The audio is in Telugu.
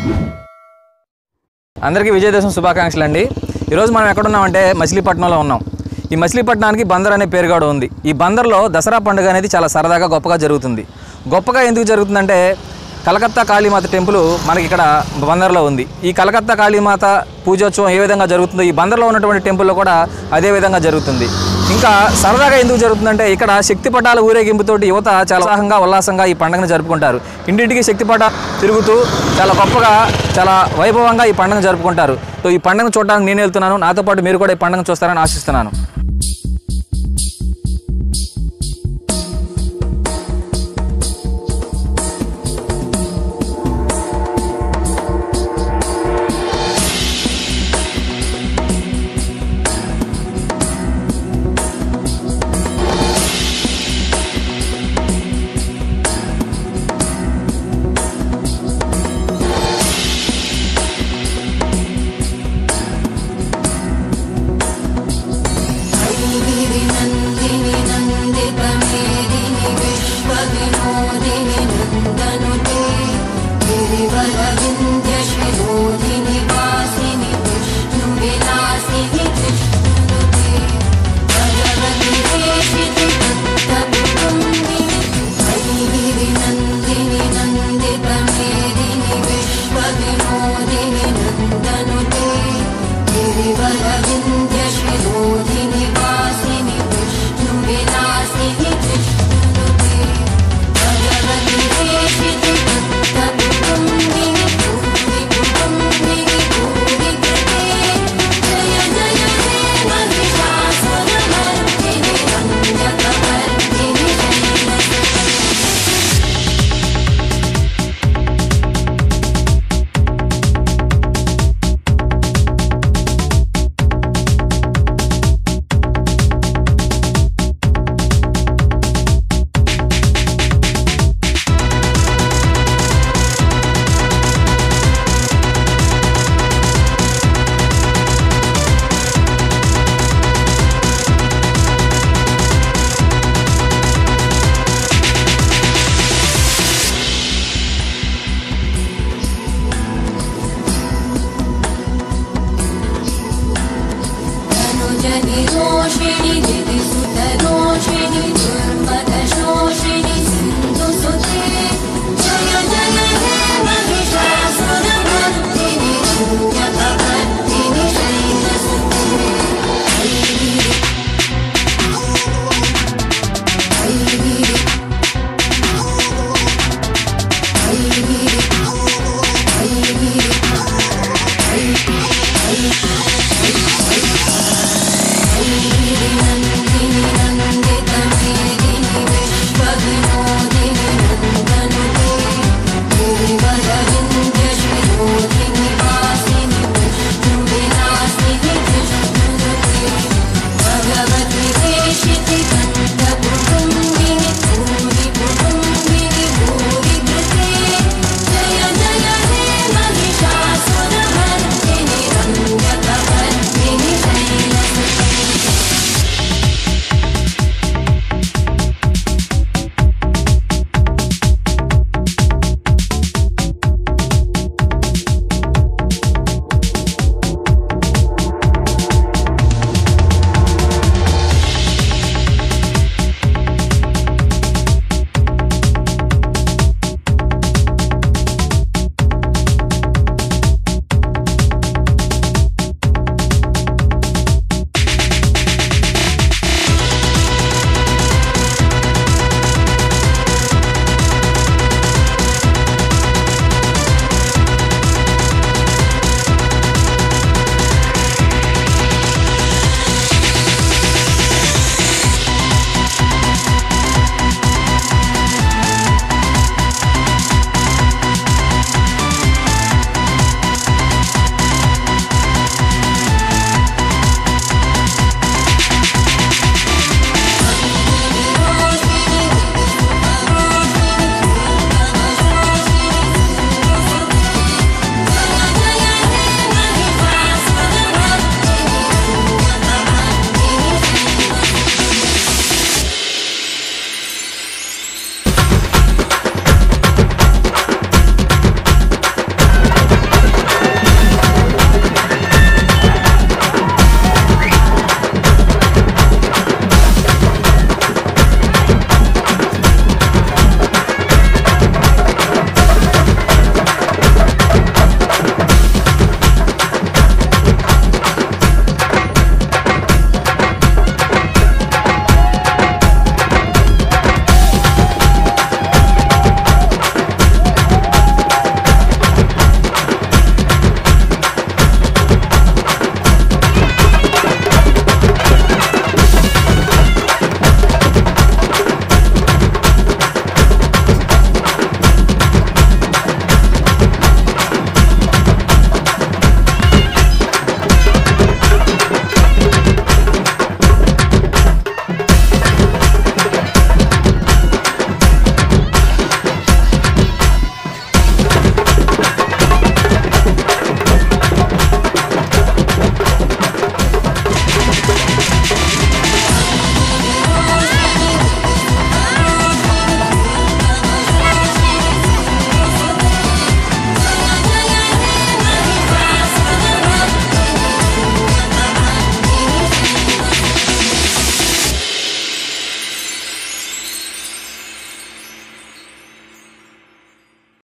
అందరికీ విజయదశమి శుభాకాంక్షలు అండి ఈరోజు మనం ఎక్కడున్నామంటే మచిలీపట్నంలో ఉన్నాం ఈ మచిలీపట్నానికి బందర్ అనే పేరు కూడా ఉంది ఈ బందర్లో దసరా పండుగ అనేది చాలా సరదాగా గొప్పగా జరుగుతుంది గొప్పగా ఎందుకు జరుగుతుందంటే కలకత్తా కాళీమాత టెంపుల్ మనకి ఇక్కడ బందర్లో ఉంది ఈ కలకత్తా కాళీమాత పూజోత్సవం ఏ విధంగా జరుగుతుందో ఈ బందర్లో ఉన్నటువంటి టెంపుల్లో కూడా అదే విధంగా జరుగుతుంది ఇంకా సరదాగా ఎందుకు జరుగుతుందంటే ఇక్కడ శక్తి పటాల ఊరేగింపుతోటి యువత చాలా ఉత్సాహంగా ఉల్లాసంగా ఈ పండుగను జరుపుకుంటారు ఇంటింటికి శక్తి పట తిరుగుతూ చాలా గొప్పగా చాలా వైభవంగా ఈ పండుగను జరుపుకుంటారు సో ఈ పండుగను చూడడానికి నేను వెళ్తున్నాను నాతో పాటు మీరు కూడా ఈ పండుగను చూస్తారని ఆశిస్తున్నాను